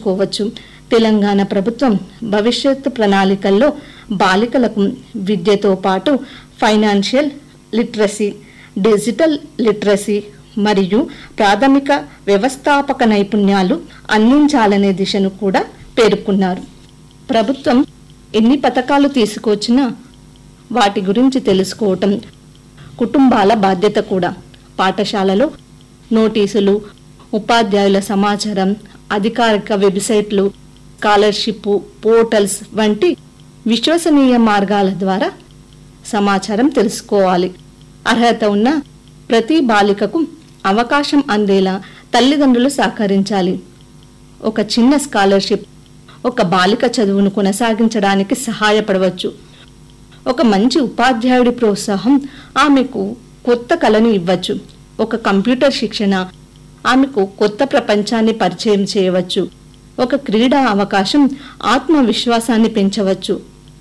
నిర్మించుకోవచ్చు తెలంగాణ ప్రభుత్వం భవిష్యత్తు ప్రణాళికల్లో బాలికలకు విద్యతో పాటు ఫైనాన్షియల్ లిటరసీ డిజిటల్ లిటరసీ మరియు ప్రాథమిక వ్యవస్థాపక నైపుణ్యాలు అందించాలనే దిశను కూడా పేర్కొన్నారు ప్రభుత్వం ఎన్ని పథకాలు తీసుకొచ్చినా వాటి గురించి తెలుసుకోవటం కుటుంబాల బాధ్యత కూడా పాఠశాలలో నోటీసులు ఉపాధ్యాయుల సమాచారం అధికారిక వెబ్సైట్లు స్కాలర్షిప్ పోర్టల్స్ వంటి విశ్వసనీయ మార్గాల ద్వారా సమాచారం తెలుసుకోవాలి అర్హత ఉన్న ప్రతి బాలికకు అవకాశం అందేలా తల్లిదండ్రులు సహకరించాలి ఒక చిన్న స్కాలర్షిప్ ఒక బాలిక చదువును కొనసాగించడానికి సహాయపడవచ్చు ఒక మంచి ఉపాధ్యాయుడి ప్రోత్సాహం ఆమెకు కొత్త కళను ఇవ్వచ్చు ఒక కంప్యూటర్ శిక్షణ ఆమెకు కొత్త ప్రపంచాన్ని పరిచయం చేయవచ్చు ఒక క్రీడా అవకాశం ఆత్మవిశ్వాసాన్ని పెంచవచ్చు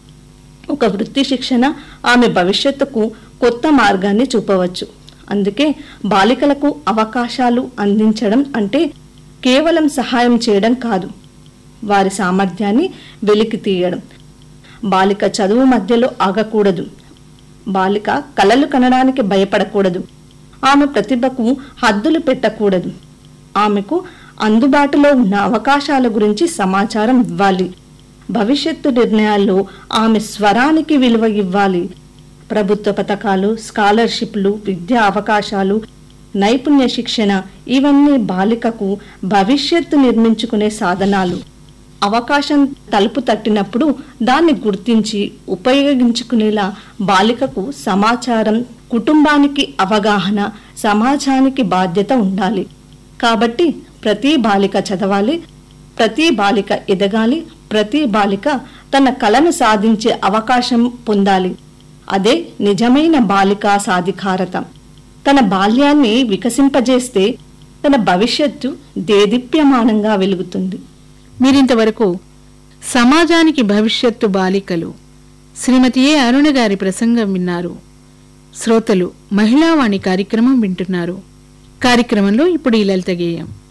ఒక వృత్తి శిక్షణ ఆమె భవిష్యత్తుకు కొత్త మార్గాన్ని చూపవచ్చు అందుకే బాలికలకు అవకాశాలు అందించడం అంటే కేవలం సహాయం చేయడం కాదు వారి సామర్థ్యాన్ని వెలికి తీయడం బాలిక చదువు మధ్యలో ఆగకూడదు బాలిక కలలు కనడానికి భయపడకూడదు ఆమె ప్రతిభకు హద్దులు పెట్టకూడదు ఆమెకు అందుబాటులో ఉన్న అవకాశాల గురించి సమాచారం ఇవ్వాలి భవిష్యత్తు నిర్ణయాల్లో ఆమె స్వరానికి విలువ ఇవ్వాలి ప్రభుత్వ పథకాలు స్కాలర్షిప్లు విద్యా అవకాశాలు నైపుణ్య శిక్షణ ఇవన్నీ బాలికకు భవిష్యత్తు నిర్మించుకునే సాధనాలు అవకాశం తలుపు తట్టినప్పుడు దాన్ని గుర్తించి ఉపయోగించుకునేలా బాలికకు సమాచారం కుటుంబానికి అవగాహన సమాజానికి బాధ్యత ఉండాలి కాబట్టి ప్రతి బాలిక చదవాలి ప్రతి బాలిక ఎదగాలి ప్రతి బాలిక తన కలను సాధించే అవకాశం పొందాలి అదే నిజమైన బాలికా సాధికారత తన బాల్యాన్ని వికసింపజేస్తే తన భవిష్యత్తు దేదీప్యమానంగా వెలుగుతుంది మీరింతవరకు సమాజానికి భవిష్యత్తు బాలికలు శ్రీమతి ఏ అరుణ గారి ప్రసంగం విన్నారు శ్రోతలు మహిళావాణి కార్యక్రమం వింటున్నారు కార్యక్రమంలో ఇప్పుడు ఈ లలిత గేయం